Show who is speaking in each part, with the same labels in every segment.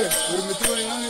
Speaker 1: ഒരുമിച്ച് പോയാൽ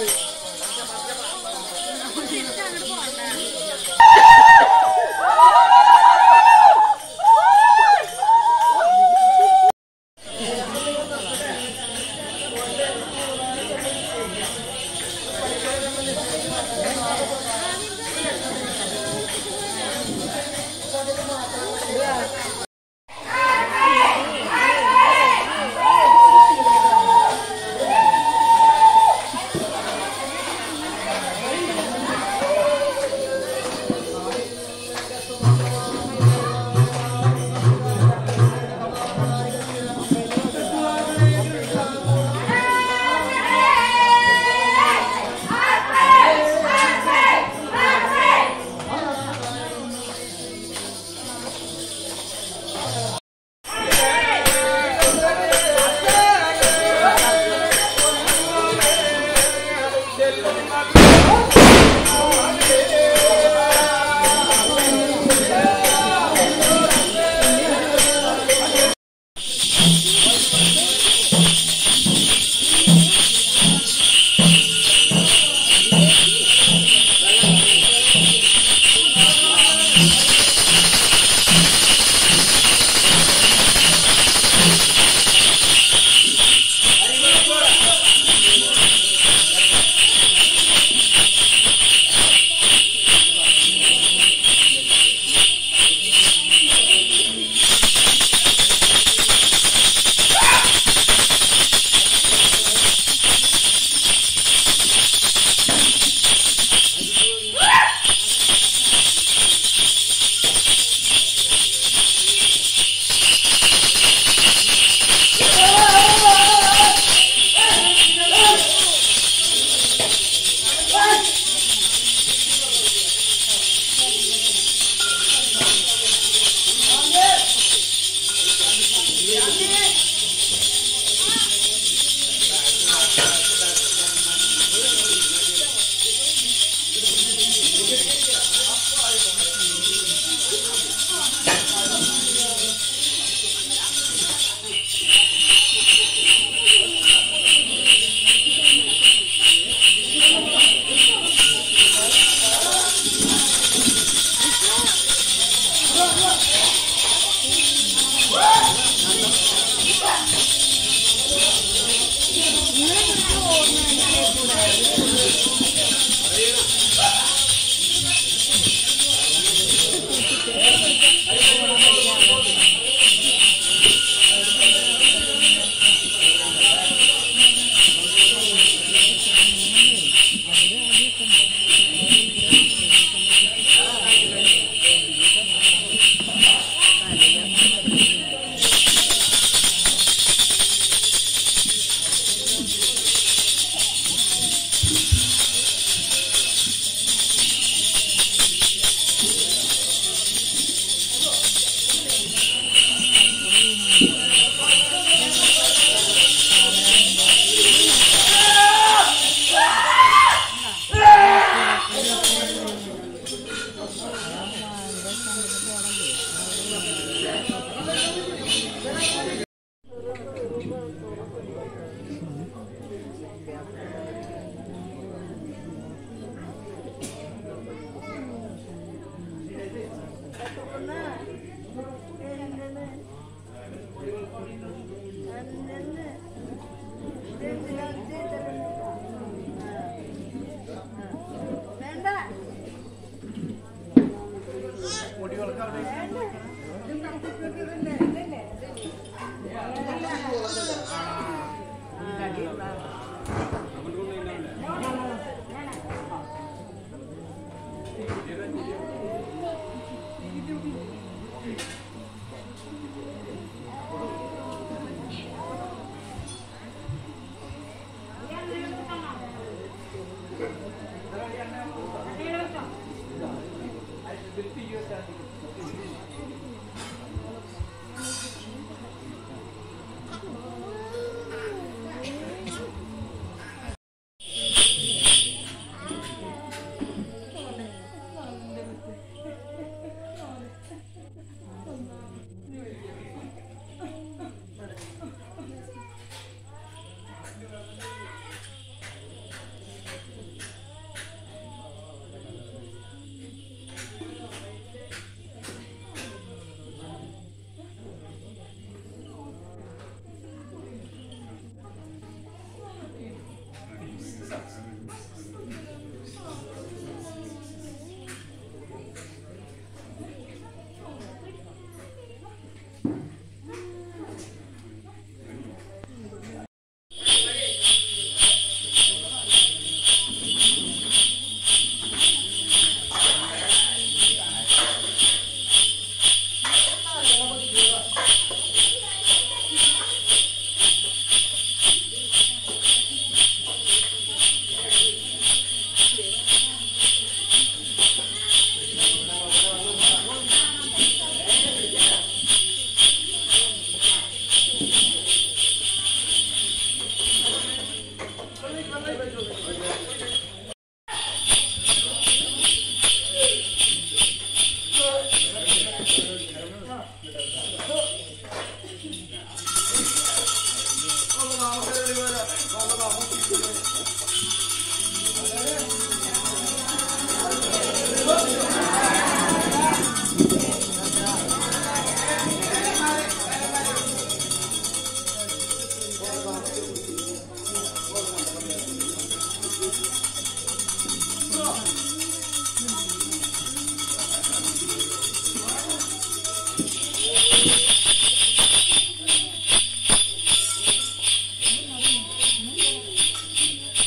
Speaker 1: ആ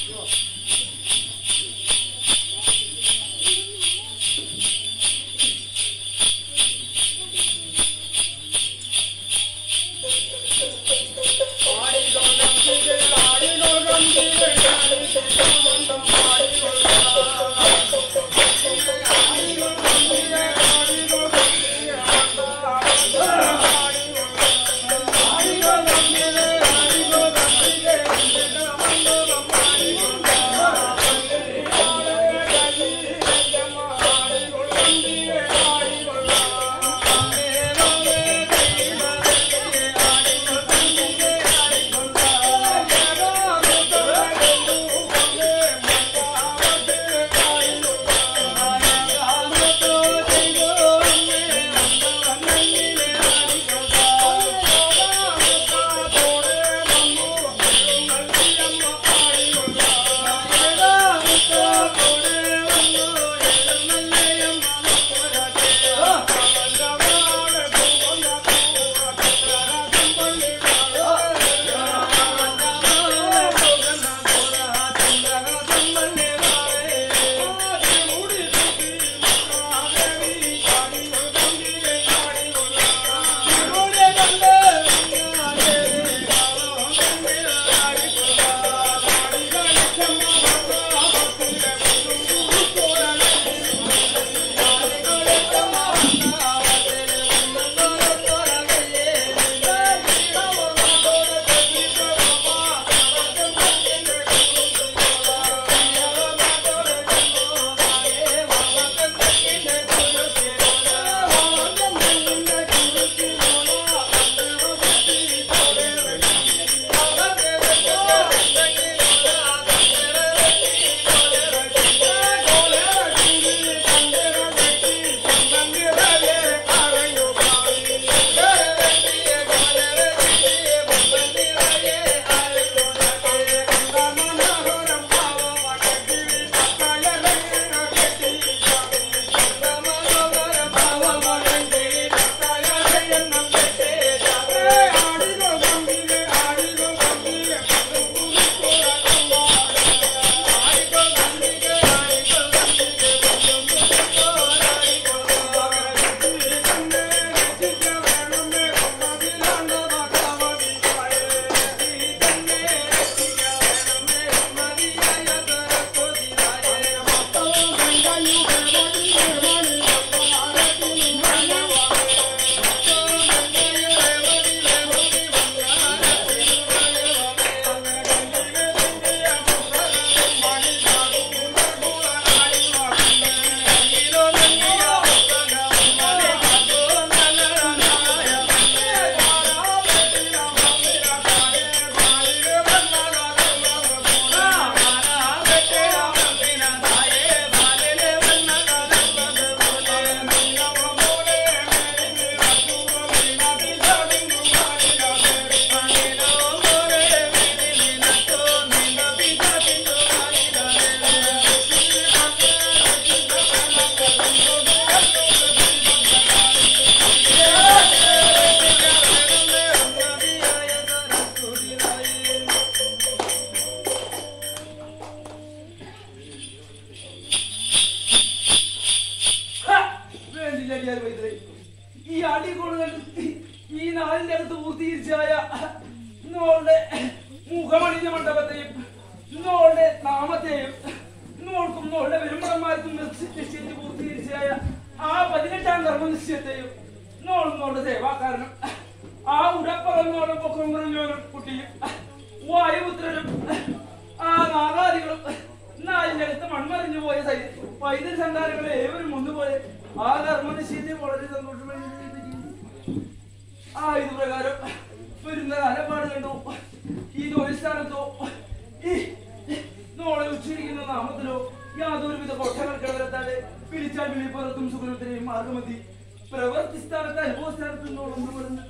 Speaker 1: വൈദ്യ സന്താനങ്ങളെ ഏവരും ഒന്നുപോലെ ആ ധർമ്മനിശ്ചയത്തെ വളരെ സന്തോഷമായി ജീവിപ്പിക്കുന്നു. ആ ഇത് പ്രകാരം വരുന്ന അലപ്പാട് കണ്ടു ഈ തൊഴിൽസ്ഥാനത്തോ ഈ നോളെ ഉച്ചരിക്കുന്ന നാമത്തിലോ യാതൊരുവിധ കൊട്ടകൾക്കിടവരത്താതെ പിടിച്ചാൽ വിളിപ്പുറത്തും സുഖത്തിനെയും മാർഗമതി പ്രവൃത്തി സ്ഥാനത്ത് അനുഭവ സ്ഥാനത്ത് നിന്നോളൊന്നും വരുന്ന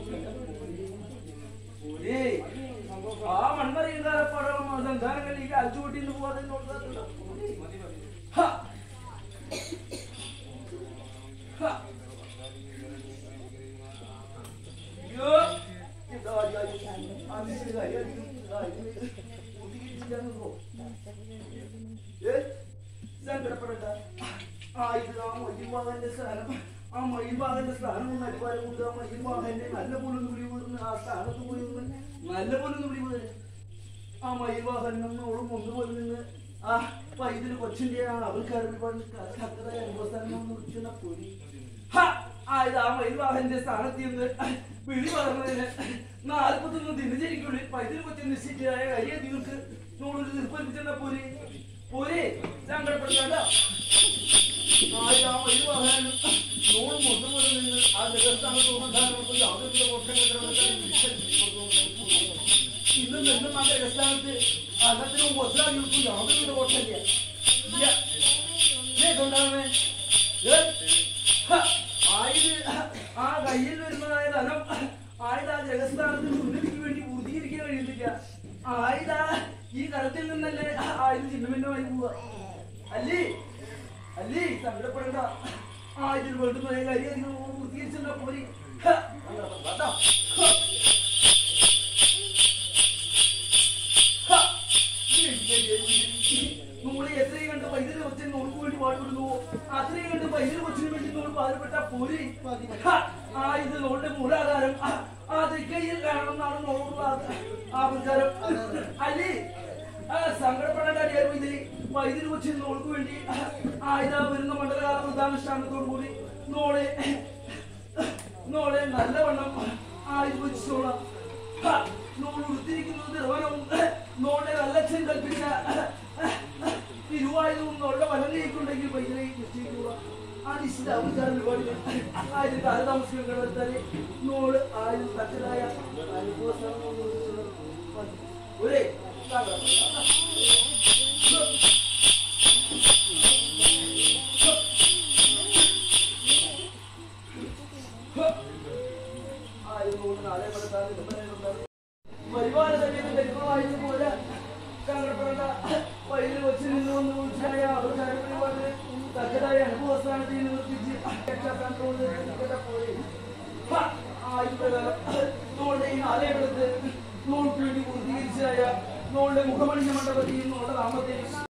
Speaker 1: ഒരേ ആ മൺമറിയുന്ന അലപ്പാടും സന്താനങ്ങളിലേക്ക് അച്ചുകൂട്ടിന്ന് പോവാതെ നോക്കാത്തുണ്ടോ ഹ ഹ അയ്യോ എന്താ അതിശയ സങ്കടപ്പെടണ്ട ആ ഇത് ആ മയിൽവാഹന്റെ സ്ഥാനം ആ മയിൽവാഹന്റെ സ്ഥാനം ഒന്ന് അടിവാരം കൊണ്ട് ആ മയിൽവാഹന്റെ നല്ല പോലെ നുടി വീടുന്ന ആ സ്ഥാനത്ത് പോയി ഒന്ന് നല്ല പോലെ നുടി വീട് ആ മയിൽവാഹൻ നിന്നോളും ഒന്നുപോലെ നിന്ന് ആ പൈതല് കൊച്ചിന്റെ ആ അവൾക്കാരുടെ കത്തതായ അനുഭവസ്ഥാനം ഒന്ന് വിളിക്കുന്ന പൊരി ഹ! ആ ഇത് ആ മയിൽവാഹന്റെ സ്ഥാനത്ത് നിന്ന് വിളി പറഞ്ഞതിന് നാൽപ്പത്തൊന്ന് ദിനചര്യക്കുള്ളിൽ പൈതൽ കൊച്ചി നിശ്ചയിച്ചതായ കാര്യ നിങ്ങൾക്ക് നോടൊരു തീർപ്പേൽപ്പിച്ചെന്നാ പോരെ പോരെ സങ്കടപ്പെടുത്തണ്ട ആ ഇത് ആ മയിൽവാഹൻ നോളും ഒന്നുപോലെ നിന്ന് ആ ജഗസ്ഥാനത്ത് ഉണ്ടാകുമ്പോൾ യാതൊരു ഇന്നും എന്നും ആ ജഗസ്ഥാനത്ത് അകത്തിനും ഒത്താങ്ങൾക്കും യാതൊരു കോട്ടല്ല ഇല്ല ഇതുണ്ടാവേ ആയത് ആ കയ്യിൽ വരുന്നതായ ധനം ആയത് ആ ജഗസ്ഥാനത്തിന് ഉന്നതിക്ക് വേണ്ടി പൂർത്തീകരിക്കാൻ കഴിയുന്നില്ല ആയത് ഈ കരത്തിൽ നിന്നല്ലേ ആയത് ചിഹ്നഭിന്നമായി പോവുക അല്ലേ അല്ലേ സങ്കടപ്പെടണ്ട ആ ഇതിൽ വേണ്ടുന്ന കാര്യം അധികം പൂർത്തീകരിച്ചെന്നാ പോരി ഹ, കേട്ടോ? ഹ. ഹ. നമ്മളെ എത്രയും കണ്ട് പൈതല് കൊച്ചിന് നോൾക്ക് വേണ്ടി പാടുപെടുന്നു അത്രയും കണ്ട് പൈതല് കൊച്ചിന് വേണ്ടി നോട് പാടുപെട്ട പോരി ഹ, ആ ഇത് നോളുടെ മൂലാധാരം ആ, ആ തൃക്കൈയിൽ കാണുന്നതാണ് നോളുള്ള ആ പ്രകാരം അല്ലേ ആ, സങ്കടപ്പെടേണ്ട അടിയാരും ഇത് വൈദ്യുതി കൊച്ചിന് നോൾക്ക് വേണ്ടി ആ ഇതാ വരുന്ന മണ്ഡലകാല പ്രധാനുഷ്ഠാനത്തോടു കൂടി നോളെ നോളെ നല്ലവണ്ണം ആ ഇത് വെച്ചോളാം ഹ, നോൾ ഉടുത്തിരിക്കുന്നത് ദ്രവനവും നോളുടെ നല്ലച്ഛൻ കൽപ്പിച്ച തിരുവായുധവും നോളുടെ വലം കൈക്കുണ്ടെങ്കിൽ പൈതലെ നിശ്ചയിക്കുക ആ നിശ്ചിത അവസാന പരിപാടികൾ ആയിരം കാലതാമസികൾ കണ്ടെത്താതെ നോള് ആയിരം തക്കതായ അനുഭവ ഒരേ പരിപാടി സമയത്ത് വ്യക്തമായത് പോലെ സങ്കടപ്പെടേണ്ട വൈദ്യുതി കൊച്ചു നിന്ന് വന്ന് വിളിച്ചായ അവർക്ക് പരിപാടി തക്കതായ അനുഭവസ്ഥാനത്ത് നിർത്തിച്ച് രക്ഷാസ്ഥാനത്തോട് പോയി നോളുടെ ഈ നാലയപ്പെടുത്ത് നോൾക്ക് വേണ്ടി പൂർത്തീകരിച്ചായ നോളുടെ മുഖമണിഞ്ഞ മണ്ഡപത്തിൽ നോളുടെ നാമത്തിൽ